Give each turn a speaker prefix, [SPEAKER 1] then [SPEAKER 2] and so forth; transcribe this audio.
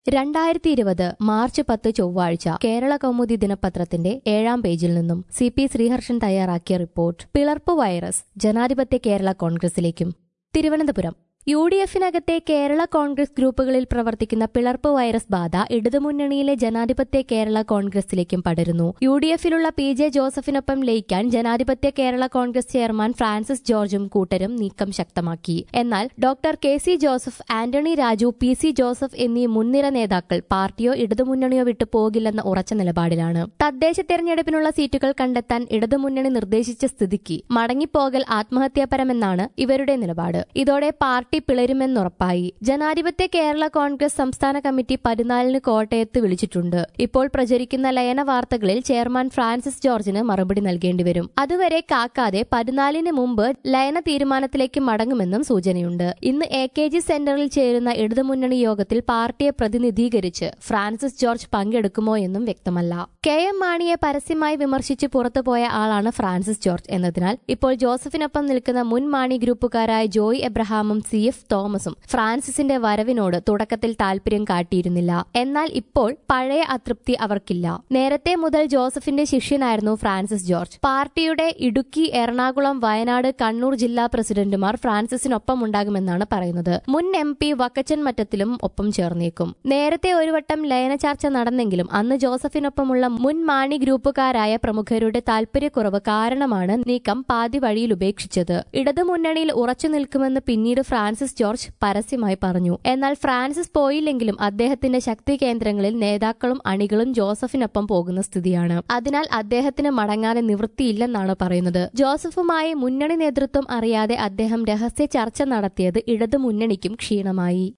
[SPEAKER 1] രണ്ടായിരത്തി ഇരുപത് മാർച്ച് പത്ത് ചൊവ്വാഴ്ച കേരള കൗമുദി ദിനപത്രത്തിന്റെ ഏഴാം പേജിൽ നിന്നും സി പി ശ്രീഹർഷൻ തയ്യാറാക്കിയ റിപ്പോർട്ട് പിളർപ്പ് വൈറസ് ജനാധിപത്യ കേരള കോൺഗ്രസിലേക്കും തിരുവനന്തപുരം യു ഡി എഫിനകത്തെ കേരള കോൺഗ്രസ് ഗ്രൂപ്പുകളിൽ പ്രവർത്തിക്കുന്ന പിളർപ്പ് വൈറസ് ബാധ ഇടതുമുന്നണിയിലെ ജനാധിപത്യ കേരള കോൺഗ്രസിലേക്കും പടരുന്നു യു ഡി എഫിലുള്ള പി ജെ ജോസഫിനൊപ്പം ലയിക്കാൻ ജനാധിപത്യ കേരള കോൺഗ്രസ് ചെയർമാൻ ഫ്രാൻസിസ് ജോർജും കൂട്ടരും നീക്കം ശക്തമാക്കി എന്നാൽ doctor K C Joseph Antony Raju P C Joseph എന്നീ മുൻനിര നേതാക്കൾ പാർട്ടിയോ ഇടതുമുന്നണിയോ വിട്ടു പോകില്ലെന്ന ഉറച്ച നിലപാടിലാണ് തദ്ദേശ തെരഞ്ഞെടുപ്പിനുള്ള സീറ്റുകൾ കണ്ടെത്താൻ ഇടതുമുന്നണി നിർദ്ദേശിച്ച സ്ഥിതിക്ക് മടങ്ങിപ്പോകൽ ആത്മഹത്യാപരമെന്നാണ് ഇവരുടെ നിലപാട് ഇതോടെ പാർട്ടി പിളരുമെന്നുറപ്പായി ജനാധിപത്യ കേരള കോൺഗ്രസ് സംസ്ഥാന കമ്മിറ്റി പതിനാലിന് കോട്ടയത്ത് വിളിച്ചിട്ടുണ്ട് ഇപ്പോൾ പ്രചരിക്കുന്ന ലയന വാർത്തകളിൽ ചെയർമാൻ ഫ്രാൻസിസ് ജോർജിന് മറുപടി നൽകേണ്ടി വരും അതുവരെ കാക്കാതെ പതിനാലിന് മുമ്പ് ലയന തീരുമാനത്തിലേക്ക് മടങ്ങുമെന്നും സൂചനയുണ്ട് ഇന്ന് എ കെ ജി സെന്ററിൽ ചേരുന്ന ഇടതുമുന്നണി യോഗത്തിൽ പാർട്ടിയെ പ്രതിനിധീകരിച്ച് ഫ്രാൻസിസ് ജോർജ് പങ്കെടുക്കുമോ എന്നും വ്യക്തമല്ല കെ എം മാണിയെ പരസ്യമായി വിമർശിച്ച് പുറത്തുപോയ ആളാണ് ഫ്രാൻസിസ് ജോർജ് എന്നതിനാൽ ഇപ്പോൾ ജോസഫിനൊപ്പം നിൽക്കുന്ന മുൻ മാണി ഗ്രൂപ്പുകാരായ ജോയ് എബ്രഹാമും സി എഫ് തോമസും ഫ്രാൻസിസിന്റെ വരവിനോട് തുടക്കത്തിൽ താൽപര്യം കാട്ടിയിരുന്നില്ല എന്നാൽ ഇപ്പോൾ പഴയ അതൃപ്തി അവർക്കില്ല നേരത്തെ മുതൽ ജോസഫിന്റെ ശിഷ്യനായിരുന്നു ഫ്രാൻസിസ് ജോർജ് പാർട്ടിയുടെ ഇടുക്കി എറണാകുളം വയനാട് കണ്ണൂർ ജില്ലാ പ്രസിഡന്റുമാർ ഫ്രാൻസിസിനൊപ്പം ഉണ്ടാകുമെന്നാണ് പറയുന്നത് മുൻ എം പി വക്കച്ചൻ മറ്റത്തിലും ഒപ്പം ചേർന്നേക്കും നേരത്തെ ഒരു വട്ടം ലയന ചർച്ച നടന്നെങ്കിലും അന്ന് ജോസഫിനൊപ്പമുള്ള മുൻ മാണി ഗ്രൂപ്പുകാരായ പ്രമുഖരുടെ താൽപര്യക്കുറവ് കാരണമാണ് നീക്കം പാതി വഴിയിൽ ഉപേക്ഷിച്ചത് ഇടതുമുന്നണിയിൽ ഉറച്ചു നിൽക്കുമെന്ന് പിന്നീട് ഫ്രാൻസിസ് ജോർജ് പരസ്യമായി പറഞ്ഞു എന്നാൽ ഫ്രാൻസിസ് പോയില്ലെങ്കിലും അദ്ദേഹത്തിന്റെ ശക്തി കേന്ദ്രങ്ങളിൽ നേതാക്കളും അണികളും ജോസഫിനൊപ്പം പോകുന്ന സ്ഥിതിയാണ് അതിനാൽ അദ്ദേഹത്തിന് മടങ്ങാതെ നിവൃത്തിയില്ലെന്നാണ് പറയുന്നത് ജോസഫുമായി മുന്നണി നേതൃത്വം അറിയാതെ അദ്ദേഹം രഹസ്യ ചർച്ച നടത്തിയത് ഇടതുമുന്നണിക്കും ക്ഷീണമായി